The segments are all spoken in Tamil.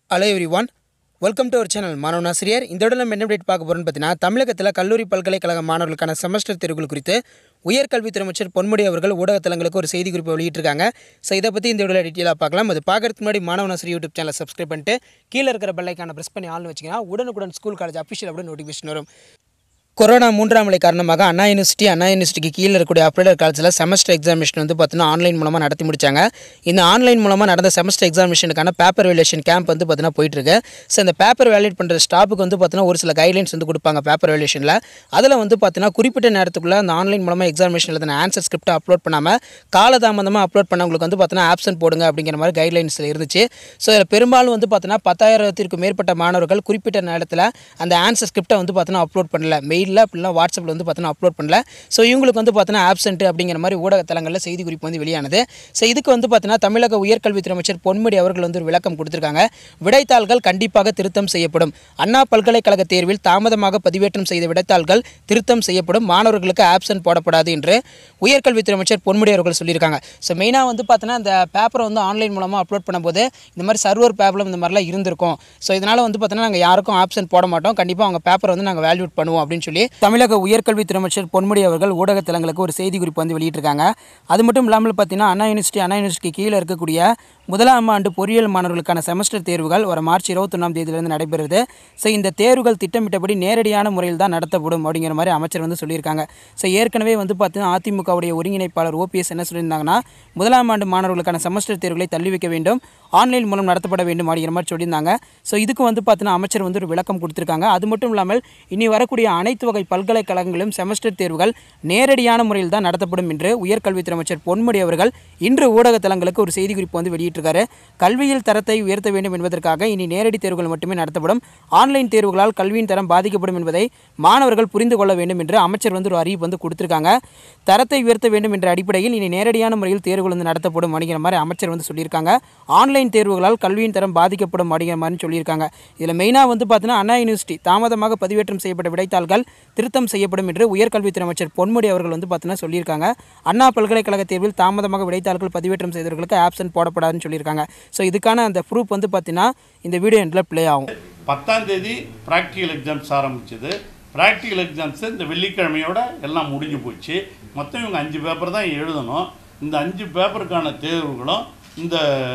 Hello everyone welcome to our channel மாணவன் ஆசிரியர் இந்த இடம் நம்ம என்ன அப்டேட் பார்க்க போகிறோம்னு பார்த்தீங்கன்னா தமிழகத்தில் கல்லூரி பல்கலைக்கழக மாணவர்களுக்கான செமஸ்டர் தேர்வுகள் குறித்து உயர்கல்வித்துறை அமைச்சர் பொன்முடி அவர்கள் ஊடகத்தலங்களுக்கு ஒரு செய்தி குறிப்பை வெளியிட்டிருக்காங்க ஸோ இதை பற்றி இந்த வீடியோவில் டீட்டெயிலாக பார்க்கலாம் அது பார்க்கறதுக்கு முன்னாடி மாணவன் ஆசிரியர் யூடியூப் சேனலை சப்ஸ்கிரைப் பண்ணிட்டு கீழே இருக்கிற பெல்லைக்கான ப்ரெஸ் பண்ணி ஆள்னு வச்சிங்கன்னா உடனுக்குடன் ஸ்கூல் காலேஜ் அஃபிஷியல் அப்படி நோட்டிஃபிகேஷன் வரும் கொரோனா மூன்றாம் அலை காரணமாக அண்ணா யூனிவர்சிட்டி அண்ணா யூனிவர்சிட்டிக்கு கீழே இருக்கக்கூடிய அப்ளைடர் காலேஜில் செமஸ்டர் எக்ஸாமினேஷன் வந்து பார்த்தீங்கன்னா ஆன்லைன் மூலமாக நடத்தி முடிச்சாங்க இந்த ஆன்லைன் மூலமாக நடந்த செமஸ்டர் எக்ஸாமினேஷனுக்கான பேப்பர் வேல்யூஷன் கேம்ப் வந்து பார்த்தீங்கன்னா போயிட்டுருக்கு ஸோ இந்த பேப்பர் வேலிட் பண்ணுற ஸ்டாஃபுக்கு வந்து பார்த்தீங்கன்னா ஒரு சில கைட்லைன்ஸ் வந்து கொடுப்பாங்க பேப்பர் வேல்யூஷனில் அதில் வந்து பார்த்தீங்கன்னா குறிப்பிட்ட நேரத்துக்குள்ளே அந்த ஆன்லைன் மூலமாக எக்ஸாமினேஷன் எழுதின ஆன்சர் ஸ்கிரிப்டை அப்லோட் பண்ணாமல் காலதாமதமாக அப்லோட் பண்ணவங்களுக்கு வந்து பார்த்தீங்கன்னா ஆப்சன்ட் போடுங்க அப்படிங்கிற மாதிரி கைட்லைன்ஸில் இருந்துச்சு ஸோ இதில் பெரும்பாலும் வந்து பார்த்தீங்கன்னா பத்தாயிரத்திற்கும் மேற்பட்ட மாணவர்கள் குறிப்பிட்ட நேரத்தில் அந்த ஆன்சர் ஸ்கிரிப்டை வந்து பார்த்தீங்கன்னா அப்லோட் பண்ணல மெயிலில் அப்படின்னா வாட்ஸ்அப்பில் வந்து பார்த்தீங்கன்னா அப்லோட் பண்ணல ஸோ இவங்களுக்கு வந்து பார்த்தீங்கன்னா ஆப்சென்ட் அப்படிங்கிற மாதிரி ஊடகத்தலங்களில் செய்தி குறிப்பு வந்து வெளியானது ஸோ இதுக்கு வந்து பார்த்தீங்கன்னா தமிழக உயர்கல்வித்துறை அமைச்சர் பொன்முடி அவர்கள் வந்து ஒரு விளக்கம் கொடுத்திருக்காங்க விடைத்தாள்கள் கண்டிப்பாக திருத்தம் செய்யப்படும் அண்ணா பல்கலைக்கழக தேர்வில் தாமதமாக பதிவேற்றம் செய்த விடைத்தாள்கள் திருத்தம் செய்யப்படும் மாணவர்களுக்கு ஆப்சென்ட் போடப்படாது என்று உயர்கல்வித்துறை அமைச்சர் பொன்முடி அவர்கள் சொல்லியிருக்காங்க ஸோ மெயினாக வந்து பார்த்தீங்கன்னா அந்த பேப்பரை வந்து ஆன்லைன் மூலமாக அப்லோட் பண்ணும்போது இந்த மாதிரி சர்வர் ப்ராப்ளம் இந்த மாதிரிலாம் இருந்திருக்கும் ஸோ இதனால் வந்து பார்த்தீங்கன்னா நாங்கள் யாருக்கும் ஆப்சென்ட் போட மாட்டோம் கண்டிப்பாக அவங்க பேப்பரை வந்து நாங்கள் வேல்யூட் பண்ணுவோம் அப்படின்னு சொல்லி தமிழக உயர்கல்வித்துறை அமைச்சர் பொன்முடி அவர்கள் ஊடகத்தலங்களுக்கு ஒரு செய்தி குறிப்பு வந்து வெளியிட்டிருக்காங்க அது மட்டும் இல்லாமல் பார்த்தீங்கன்னா அண்ணா யூனிவர்சிட்டி அண்ணா யூனிவர்சிட்டி கீழே இருக்கக்கூடிய முதலாம் ஆண்டு பொறியியல் மாணவர்களுக்கான செமஸ்டர் தேர்வுகள் வர மார்ச் இருபத்தொன்னாம் தேதியிலிருந்து நடைபெறுது ஸோ இந்த தேர்வுகள் திட்டமிட்டபடி நேரடியான முறையில் தான் நடத்தப்படும் அப்படிங்கிற மாதிரி அமைச்சர் வந்து சொல்லியிருக்காங்க ஸோ ஏற்கனவே வந்து பார்த்தீங்கன்னா அதிமுகவுடைய ஒருங்கிணைப்பாளர் ஓபிஎஸ் என்ன சொல்லியிருந்தாங்கன்னா முதலாம் ஆண்டு மாணவர்களுக்கான செமஸ்டர் தேர்வுகளை தள்ளி வைக்க வேண்டும் ஆன்லைன் மூலம் நடத்தப்பட வேண்டும் அப்படிங்கிற மாதிரி சொல்லியிருந்தாங்க ஸோ இதுக்கு வந்து பார்த்தீங்கன்னா அமைச்சர் வந்து ஒரு விளக்கம் கொடுத்துருக்காங்க அது மட்டும் இல்லாமல் இனி வரக்கூடிய அனைத்து வகை பல்கலைக்கழகங்களும் செமஸ்டர் தேர்வுகள் நேரடியான முறையில் தான் நடத்தப்படும் என்று உயர்கல்வித்துறை அமைச்சர் பொன்முடி அவர்கள் இன்று ஊடகத்தலங்களுக்கு ஒரு செய்தி குறிப்பு வந்து வெளியிட்டிருக்காரு கல்வியில் தரத்தை உயர்த்த வேண்டும் என்பதற்காக இனி நேரடி தேர்வுகள் மட்டுமே நடத்தப்படும் ஆன்லைன் தேர்வுகளால் கல்வியின் தரம் பாதிக்கப்படும் என்பதை மாணவர்கள் புரிந்து கொள்ள வேண்டும் என்று அமைச்சர் வந்து ஒரு அறிவிப்பு வந்து கொடுத்துருக்காங்க தரத்தை உயர்த்த வேண்டும் என்ற அடிப்படையில் இனி நேரடியான முறையில் தேர்வுகள் வந்து நடத்தப்படும் அப்படிங்கிற மாதிரி அமைச்சர் வந்து சொல்லியிருக்காங்க ஆன்லைன் தேர்வுகளால் கல்வியின் தரம் பாதிக்கப்படும் அப்படிங்கிற மாதிரி சொல்லியிருக்காங்க இதில் மெயினாக வந்து பார்த்தீங்கன்னா அண்ணா யூனிவர்சிட்டி தாமதமாக பதிவேற்றம் செய்யப்பட்ட விடைத்தாள்கள் திருத்தம் செய்யப்படும் என்று உயர்கல்வித்துறை அமைச்சர் பொன்முடி அவர்கள் வந்து பார்த்தீங்கன்னா சொல்லியிருக்காங்க அண்ணா பல்கலைக்கழக தேர்வில் தாமதமாக விடைத்தாள்கள் பதிவேற்றம் செய்தவர்களுக்கு ஆப்சன்ட் போடப்படாதுன்னு சொல்லியிருக்காங்க ஸோ இதுக்கான அந்த ப்ரூஃப் வந்து பார்த்தீங்கன்னா இந்த வீடியோ எண்டில் ப்ளே ஆகும் பத்தாம் தேதி ப்ராக்டிக்கல் எக்ஸாம்ஸ் ஆரம்பிச்சது ப்ராக்டிக்கல் எக்ஸாம்ஸ் இந்த வெள்ளிக்கிழமையோட எல்லாம் முடிஞ்சு போச்சு மொத்தம் இவங்க அஞ்சு பேப்பர் தான் எழுதணும் இந்த அஞ்சு பேப்பருக்கான தேர்வுகளும் இந்த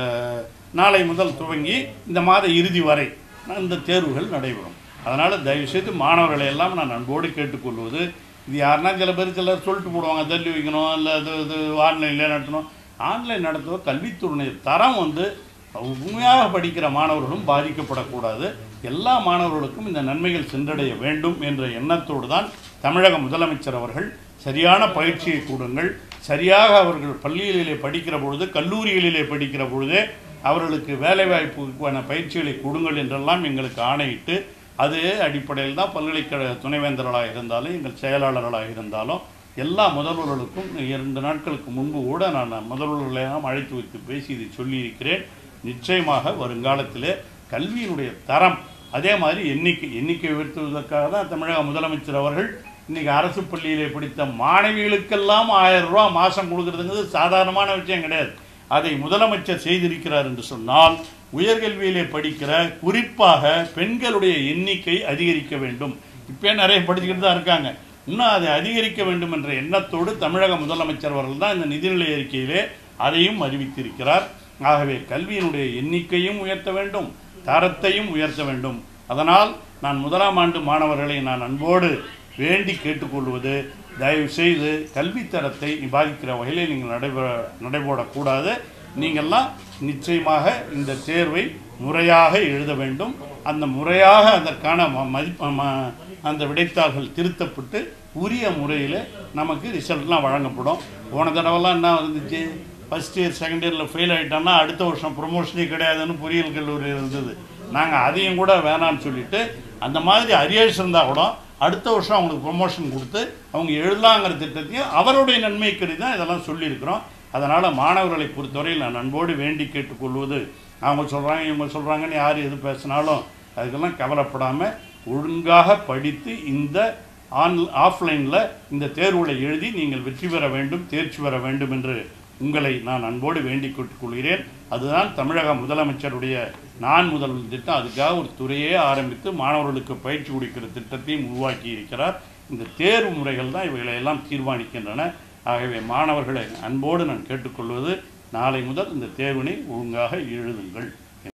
நாளை முதல் துவங்கி இந்த மாத இறுதி வரை இந்த தேர்வுகள் நடைபெறும் அதனால் தயவுசெய்து மாணவர்களை எல்லாம் நான் அன்போடு கேட்டுக்கொள்வது இது யாருன்னா சில பேர் சிலர் சொல்லிட்டு போடுவாங்க தள்ளி வைக்கணும் இல்லை இது இது ஆன்லைனில் நடத்தணும் ஆன்லைன் நடத்துவ கல்வித்துறையினுடைய தரம் வந்து உண்மையாக படிக்கிற மாணவர்களும் பாதிக்கப்படக்கூடாது எல்லா மாணவர்களுக்கும் இந்த நன்மைகள் சென்றடைய வேண்டும் என்ற எண்ணத்தோடு தான் தமிழக முதலமைச்சர் அவர்கள் சரியான பயிற்சியை கொடுங்கள் சரியாக அவர்கள் பள்ளிகளிலே படிக்கிற பொழுது கல்லூரிகளிலே படிக்கிற பொழுதே அவர்களுக்கு வேலைவாய்ப்புக்கான பயிற்சிகளை கொடுங்கள் என்றெல்லாம் எங்களுக்கு ஆணையிட்டு அது அடிப்படையில் தான் பல்கலைக்கழக துணைவேந்தர்களாக இருந்தாலும் எங்கள் செயலாளர்களாக இருந்தாலும் எல்லா முதல்வர்களுக்கும் இரண்டு நாட்களுக்கு முன்பு கூட நான் முதல்வர்களெல்லாம் அழைத்து வைத்து பேசி இதை சொல்லியிருக்கிறேன் நிச்சயமாக வருங்காலத்திலே கல்வியினுடைய தரம் அதே மாதிரி எண்ணிக்கை எண்ணிக்கை உயர்த்துவதற்காக தான் தமிழக முதலமைச்சர் அவர்கள் இன்னைக்கு அரசு பள்ளியிலே படித்த மாணவிகளுக்கெல்லாம் ஆயிரம் ரூபா மாதம் கொடுக்கறதுங்கிறது சாதாரணமான விஷயம் கிடையாது அதை முதலமைச்சர் செய்திருக்கிறார் என்று சொன்னால் உயர்கல்வியிலே படிக்கிற குறிப்பாக பெண்களுடைய எண்ணிக்கை அதிகரிக்க வேண்டும் இப்போ நிறைய படிச்சுக்கிட்டு தான் இருக்காங்க இன்னும் அதை அதிகரிக்க வேண்டும் என்ற எண்ணத்தோடு தமிழக முதலமைச்சர் அவர்கள் தான் இந்த நிதிநிலை அறிக்கையிலே அதையும் அறிவித்திருக்கிறார் ஆகவே கல்வியினுடைய எண்ணிக்கையும் உயர்த்த வேண்டும் தரத்தையும் உயர்த்த வேண்டும் அதனால் நான் முதலாம் ஆண்டு மாணவர்களை நான் அன்போடு வேண்டி கேட்டுக்கொள்வது தயவு செய்து கல்வித்தரத்தை பாதிக்கிற வகையில் நீங்கள் நடைபெற நடைபோடக்கூடாது நீங்கள்லாம் நிச்சயமாக இந்த தேர்வை முறையாக எழுத வேண்டும் அந்த முறையாக அதற்கான ம- மதிப்பு ம- அந்த விடைத்தாள்கள் திருத்தப்பட்டு உரிய முறையில் நமக்கு ரிசல்ட்லாம் வழங்கப்படும் போன தடவைலாம் என்ன இருந்துச்சு ஃபஸ்ட் இயர் செகண்ட் இயரில் ஃபெயில் ஆகிட்டோம்னா அடுத்த வருஷம் ப்ரொமோஷனே கிடையாதுன்னு பொறியியல் கல்லூரி இருந்தது நாங்கள் அதையும் கூட வேணான்னு சொல்லிட்டு அந்த மாதிரி அரியர்ஸ் இருந்தால் கூட அடுத்த வருஷம் அவங்களுக்கு ப்ரொமோஷன் கொடுத்து அவங்க எழுதலாங்கிற திட்டத்தையும் அவருடைய நன்மை கருதி தான் இதெல்லாம் சொல்லியிருக்கிறோம் அதனால் மாணவர்களை பொறுத்தவரையில் நான் அன்போடு வேண்டி கேட்டுக்கொள்வது அவங்க சொல்கிறாங்க இவங்க சொல்கிறாங்கன்னு யார் எது பேசினாலும் அதுக்கெல்லாம் கவலைப்படாமல் ஒழுங்காக படித்து இந்த ஆன் ஆஃப்லைனில் இந்த தேர்வுகளை எழுதி நீங்கள் வெற்றி பெற வேண்டும் தேர்ச்சி பெற வேண்டும் என்று உங்களை நான் அன்போடு வேண்டிக் கொள்கிறேன் அதுதான் தமிழக முதலமைச்சருடைய நான் முதல்வர் திட்டம் அதுக்காக ஒரு துறையே ஆரம்பித்து மாணவர்களுக்கு பயிற்சி கொடுக்கிற திட்டத்தையும் உருவாக்கி இருக்கிறார் இந்த தேர்வு முறைகள் தான் இவைகளை எல்லாம் தீர்மானிக்கின்றன ஆகவே மாணவர்களை அன்போடு நான் கேட்டுக்கொள்வது நாளை முதல் இந்த தேர்வினை ஒழுங்காக எழுதுங்கள்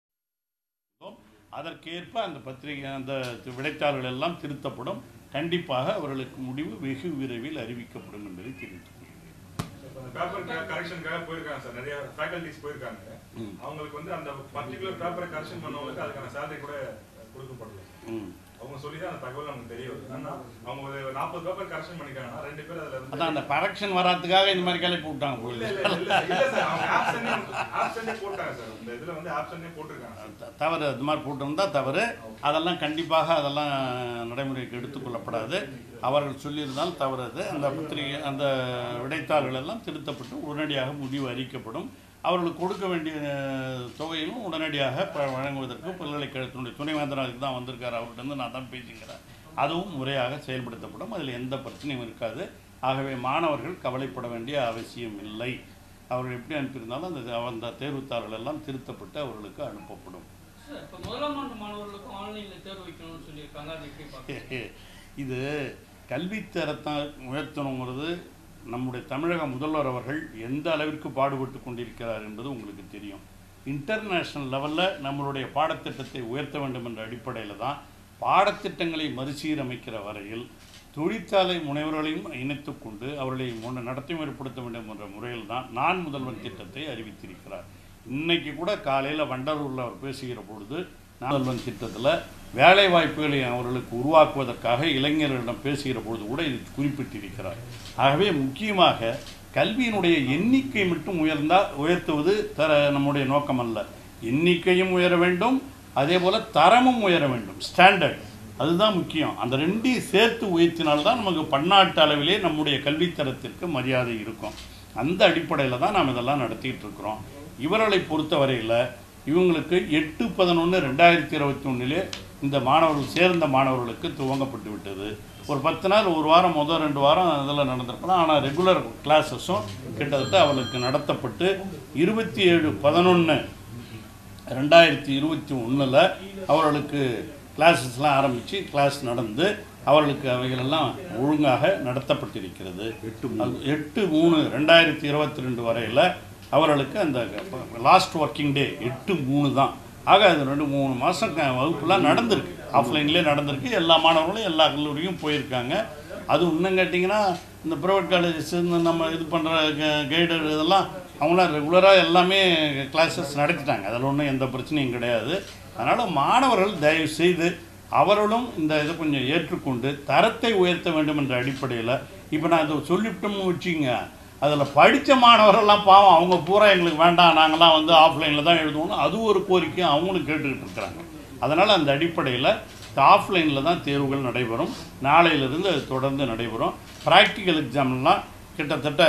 அதற்கேற்ப அந்த பத்திரிகை அந்த விடைத்தாள்கள் எல்லாம் திருத்தப்படும் கண்டிப்பாக அவர்களுக்கு முடிவு வெகு விரைவில் அறிவிக்கப்படும் என்பதை தெரிவித்துக் கொள்கிறேன். இப்போ அந்த பேப்பர் கரெக்ஷனுக்காக போயிருக்காங்க சார் நிறைய ஃபேக்கல்டிஸ் போயிருக்காங்க அவங்களுக்கு வந்து அந்த பர்டிகுலர் பேப்பரை கரெக்ஷன் பண்ணவங்களுக்கு அதுக்கான சேலரி கூட கொடுக்கப்படல ம். அவங்க சொல்லி தான் அந்த தகவல் நமக்கு தெரிய வருது ஆனா அவங்க ஒரு நாற்பது பேப்பர் கரெக்ஷன் பண்ணிருக்காங்கன்னா ரெண்டு பேர் அதுல இருந்து அதான் அந்த கரெக்ஷன் வராதுக்காக இந்த மாதிரி கிளப்பி விட்டாங்க இல்ல போல இல்ல இல்ல இல்ல சார் அவங்க ஆப்ஷனே ஆப்ஷனே போட்டாங்க சார் இந்த இதுல வந்து ஆப்ஷனே போட்டிருக்காங்க த- தவறு அது மாதிரி போட்டிருந்தா தவறு அதெல்லாம் கண்டிப்பாக அதெல்லாம் நடைமுறைக்கு எடுத்துக்கொள்ளப்படாது அவர்கள் சொல்லியிருந்தால் தவறு அது அந்த பத்திரிகை அந்த விடைத்தாள்கள் எல்லாம் திருத்தப்பட்டு உடனடியாக முடிவு அறிக்கப்படும் அவர்களுக்கு கொடுக்க வேண்டிய அஹ், தொகையும் உடனடியாக ப- வழங்குவதற்கு பல்கலைக்கழகத்தினுடைய துணைவேந்தர் அதுக்கு தான் வந்திருக்கார் அவர்கிட்ட இருந்து நான் தான் பேசிக்கிறேன் அதுவும் முறையாக செயல்படுத்தப்படும் அதில் எந்த பிரச்சனையும் இருக்காது ஆகவே மாணவர்கள் கவலைப்பட வேண்டிய அவசியம் இல்லை அவர்கள் எப்படி அனுப்பியிருந்தாலும் அந்த அந்த தேர்வுத்தாள்கள் எல்லாம் திருத்தப்பட்டு அவர்களுக்கு அனுப்பப்படும் சார் இப்போ முதலாம் ஆண்டு மாணவர்களுக்கும் ஆன்லைனில் தேர்வு வைக்கணும்னு சொல்லியிருக்காங்க அது எப்படி பார்க்குறீங்க இது கல்வித்தரத்தை உயர்த்தணுங்கிறது நம்முடைய தமிழக முதல்வர் அவர்கள் எந்த அளவிற்கு பாடுபட்டு கொண்டிருக்கிறார் என்பது உங்களுக்கு தெரியும் இன்டர்நேஷ்னல் லெவலில் நம்மளுடைய பாடத்திட்டத்தை உயர்த்த வேண்டும் என்ற அடிப்படையில் தான் பாடத்திட்டங்களை மறுசீரமைக்கிற வரையில் தொழிற்சாலை முனைவர்களையும் இணைத்துக் கொண்டு அவர்களை முன்ன நடத்தி முறைப்படுத்த வேண்டும் என்ற முறையில் தான் நான் முதல்வன் திட்டத்தை அறிவித்திருக்கிறார் இன்னைக்கு கூட காலையில் வண்டலூரில் அவர் பேசுகிற பொழுது நான் முதல்வன் திட்டத்தில் வேலை வாய்ப்புகளை அவர்களுக்கு உருவாக்குவதற்காக இளைஞர்களிடம் பேசுகிற பொழுது கூட இது குறிப்பிட்டிருக்கிறார் ஆகவே முக்கியமாக கல்வியினுடைய எண்ணிக்கை மட்டும் உயர்ந்தால் உயர்த்துவது தர நம்முடைய நோக்கம் அல்ல எண்ணிக்கையும் உயர வேண்டும் அதே போல் தரமும் உயர வேண்டும் ஸ்டாண்டர்ட் அதுதான் முக்கியம் அந்த ரெண்டையும் சேர்த்து உயர்த்தினால்தான் நமக்கு பன்னாட்டு அளவிலே நம்முடைய கல்வித்தரத்திற்கு மரியாதை இருக்கும் அந்த அடிப்படையில் தான் நாம் இதெல்லாம் நடத்திட்டு இருக்கிறோம் இவர்களை பொறுத்தவரையில் இவங்களுக்கு எட்டு பதினொன்று ரெண்டாயிரத்தி இருபத்தி ஒன்றிலே இந்த மாணவர்கள் சேர்ந்த மாணவர்களுக்கு துவங்கப்பட்டு விட்டது ஒரு பத்து நாள் ஒரு வாரம் முதல் ரெண்டு வாரம் அதில் நடந்திருக்கலாம் ஆனால் ரெகுலர் கிளாஸஸும் கிட்டத்தட்ட அவர்களுக்கு நடத்தப்பட்டு இருபத்தி ஏழு பதினொன்று ரெண்டாயிரத்தி இருபத்தி ஒன்றில் அவர்களுக்கு கிளாஸஸ்லாம் ஆரம்பித்து கிளாஸ் நடந்து அவர்களுக்கு அவைகளெல்லாம் ஒழுங்காக நடத்தப்பட்டிருக்கிறது அது எட்டு மூணு ரெண்டாயிரத்தி இருபத்தி ரெண்டு வரையில் அவர்களுக்கு அந்த லாஸ்ட் ஒர்க்கிங் டே எட்டு மூணு தான் ஆக அது ரெண்டு மூணு மாதம் வகுப்புலாம் நடந்திருக்கு ஆஃப்லைன்லேயே நடந்திருக்கு எல்லா மாணவர்களும் எல்லா கல்லூரியும் போயிருக்காங்க அது இன்னும் கேட்டிங்கன்னா இந்த ப்ரைவேட் காலேஜஸ் இந்த நம்ம இது பண்ணுற கைடர் இதெல்லாம் அவங்களாம் ரெகுலராக எல்லாமே கிளாஸஸ் நடத்திட்டாங்க அதில் ஒன்றும் எந்த பிரச்சனையும் கிடையாது அதனால் மாணவர்கள் தயவு செய்து அவர்களும் இந்த இதை கொஞ்சம் ஏற்றுக்கொண்டு தரத்தை உயர்த்த வேண்டும் என்ற அடிப்படையில் இப்போ நான் இதை சொல்லிவிட்டோம்னு வச்சுங்க அதில் படித்த மாணவர்கள்லாம் பாவம் அவங்க பூரா எங்களுக்கு வேண்டாம் நாங்கள்லாம் வந்து ஆஃப்லைனில் தான் எழுதுவோம்னு அது ஒரு கோரிக்கை அவங்களும் கேட்டுக்கிட்டு இருக்கிறாங்க அதனால் அந்த அடிப்படையில் ஆஃப்லைனில் தான் தேர்வுகள் நடைபெறும் நாளையிலிருந்து அது தொடர்ந்து நடைபெறும் ப்ராக்டிக்கல் எக்ஸாம்லாம் கிட்டத்தட்ட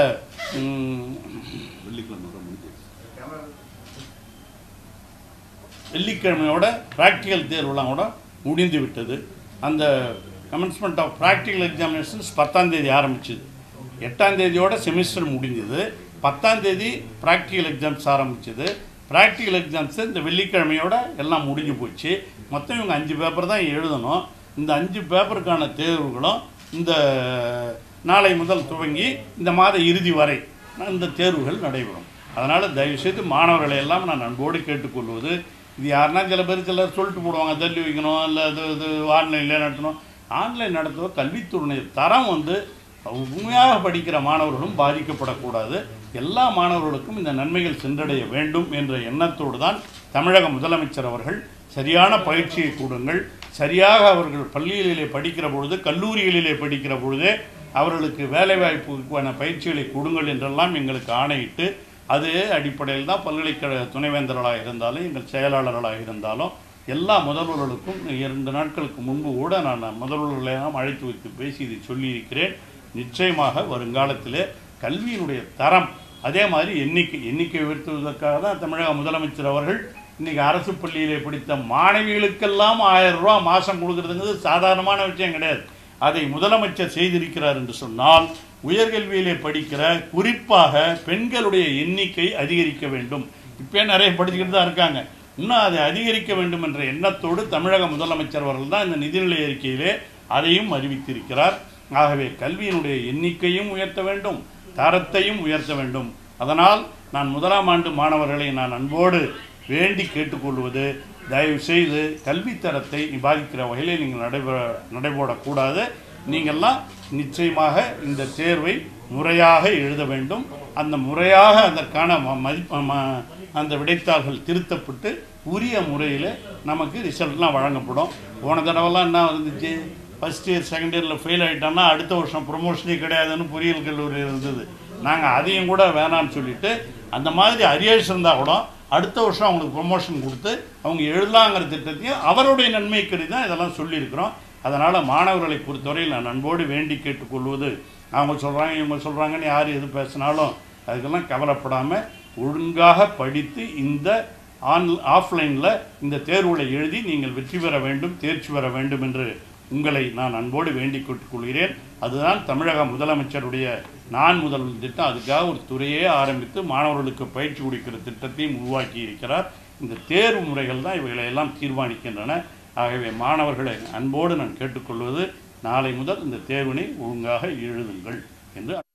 ம், வெள்ளிக்கிழமையோட ப்ராக்டிக்கல் தேர்வுலாம் கூட முடிந்து விட்டது அந்த கமென்ஸ்மெண்ட் ஆஃப் ப்ராக்டிக்கல் எக்ஸாமினேஷன்ஸ் பத்தாம் தேதி ஆரம்பிச்சது எட்டாம் தேதியோட செமிஸ்டர் முடிஞ்சது பத்தாம் தேதி ப்ராக்டிக்கல் எக்ஸாம்ஸ் ஆரம்பிச்சது ப்ராக்டிக்கல் எக்ஸாம்ஸ் இந்த வெள்ளிக்கிழமையோட எல்லாம் முடிஞ்சு போச்சு மொத்தம் இவங்க அஞ்சு பேப்பர் தான் எழுதணும் இந்த அஞ்சு பேப்பருக்கான தேர்வுகளும் இந்த நாளை முதல் துவங்கி இந்த மாத இறுதி வரை இந்த தேர்வுகள் நடைபெறும் அதனால் தயவுசெய்து மாணவர்களை எல்லாம் நான் அன்போடு கேட்டுக்கொள்வது இது யாருன்னா சில பேர் சிலர் சொல்லிட்டு போடுவாங்க தள்ளி வைக்கணும் இல்லை இது இது ஆன்லைனில் நடத்தணும் ஆன்லைன் நடத்துவ கல்வித்துறையினுடைய தரம் வந்து உண்மையாக படிக்கிற மாணவர்களும் பாதிக்கப்படக்கூடாது எல்லா மாணவர்களுக்கும் இந்த நன்மைகள் சென்றடைய வேண்டும் என்ற எண்ணத்தோடு தான் தமிழக முதலமைச்சர் அவர்கள் சரியான பயிற்சியை கொடுங்கள் சரியாக அவர்கள் பள்ளிகளிலே படிக்கிற பொழுது கல்லூரிகளிலே படிக்கிற பொழுதே அவர்களுக்கு வேலைவாய்ப்புக்கான பயிற்சிகளை கொடுங்கள் என்றெல்லாம் எங்களுக்கு ஆணையிட்டு அது அடிப்படையில் தான் பல்கலைக்கழக துணைவேந்தர்களாக இருந்தாலும் எங்கள் செயலாளர்களாக இருந்தாலும் எல்லா முதல்வர்களுக்கும் இரண்டு நாட்களுக்கு முன்பு கூட நான் முதல்வர்களையெல்லாம் அழைத்து வைத்து பேசி இதை சொல்லியிருக்கிறேன் நிச்சயமாக வருங்காலத்திலே கல்வியினுடைய தரம் அதே மாதிரி எண்ணிக்கை எண்ணிக்கை உயர்த்துவதற்காக தான் தமிழக முதலமைச்சர் அவர்கள் இன்னைக்கு அரசு பள்ளியிலே படித்த மாணவிகளுக்கெல்லாம் ஆயிரம் ரூபா மாதம் கொடுக்கறதுங்கிறது சாதாரணமான விஷயம் கிடையாது அதை முதலமைச்சர் செய்திருக்கிறார் என்று சொன்னால் உயர்கல்வியிலே படிக்கிற குறிப்பாக பெண்களுடைய எண்ணிக்கை அதிகரிக்க வேண்டும் இப்போ நிறைய படிச்சுக்கிட்டு தான் இருக்காங்க இன்னும் அதை அதிகரிக்க வேண்டும் என்ற எண்ணத்தோடு தமிழக முதலமைச்சர் அவர்கள் தான் இந்த நிதிநிலை அறிக்கையிலே அதையும் அறிவித்திருக்கிறார் ஆகவே கல்வியினுடைய எண்ணிக்கையும் உயர்த்த வேண்டும் தரத்தையும் உயர்த்த வேண்டும் அதனால் நான் முதலாம் ஆண்டு மாணவர்களை நான் அன்போடு வேண்டி கேட்டுக்கொள்வது தயவு செய்து கல்வித்தரத்தை பாதிக்கிற வகையில் நீங்கள் நடைபெற நடைபோடக்கூடாது நீங்கள்லாம் நிச்சயமாக இந்த தேர்வை முறையாக எழுத வேண்டும் அந்த முறையாக அதற்கான ம- மதிப்பு ம- அந்த விடைத்தாள்கள் திருத்தப்பட்டு உரிய முறையில் நமக்கு ரிசல்ட்லாம் வழங்கப்படும் போன தடவைலாம் என்ன இருந்துச்சு ஃபஸ்ட் இயர் செகண்ட் இயரில் ஃபெயில் ஆகிட்டோம்னா அடுத்த வருஷம் ப்ரொமோஷனே கிடையாதுன்னு பொறியியல் கல்லூரி இருந்தது நாங்கள் அதையும் கூட வேணாம்னு சொல்லிட்டு அந்த மாதிரி அரியர்ஸ் இருந்தால் கூட அடுத்த வருஷம் அவங்களுக்கு ப்ரொமோஷன் கொடுத்து அவங்க எழுதலாங்கிற திட்டத்தையும் அவருடைய நன்மை கருதி தான் இதெல்லாம் சொல்லியிருக்கிறோம் அதனால் மாணவர்களை பொறுத்தவரையில் நான் அன்போடு வேண்டி கேட்டுக்கொள்வது அவங்க சொல்கிறாங்க இவங்க சொல்கிறாங்கன்னு யார் எது பேசினாலும் அதுக்கெல்லாம் கவலைப்படாமல் ஒழுங்காக படித்து இந்த ஆன் ஆஃப்லைனில் இந்த தேர்வுகளை எழுதி நீங்கள் வெற்றி பெற வேண்டும் தேர்ச்சி பெற வேண்டும் என்று உங்களை நான் அன்போடு வேண்டிக் கொள்கிறேன் அதுதான் தமிழக முதலமைச்சருடைய நான் முதல் திட்டம் அதுக்காக ஒரு துறையே ஆரம்பித்து மாணவர்களுக்கு பயிற்சி கொடுக்கிற திட்டத்தையும் உருவாக்கி இருக்கிறார் இந்த தேர்வு முறைகள் தான் இவைகளை எல்லாம் தீர்மானிக்கின்றன ஆகவே மாணவர்களை அன்போடு நான் கேட்டுக்கொள்வது நாளை முதல் இந்த தேர்வினை ஒழுங்காக எழுதுங்கள் என்று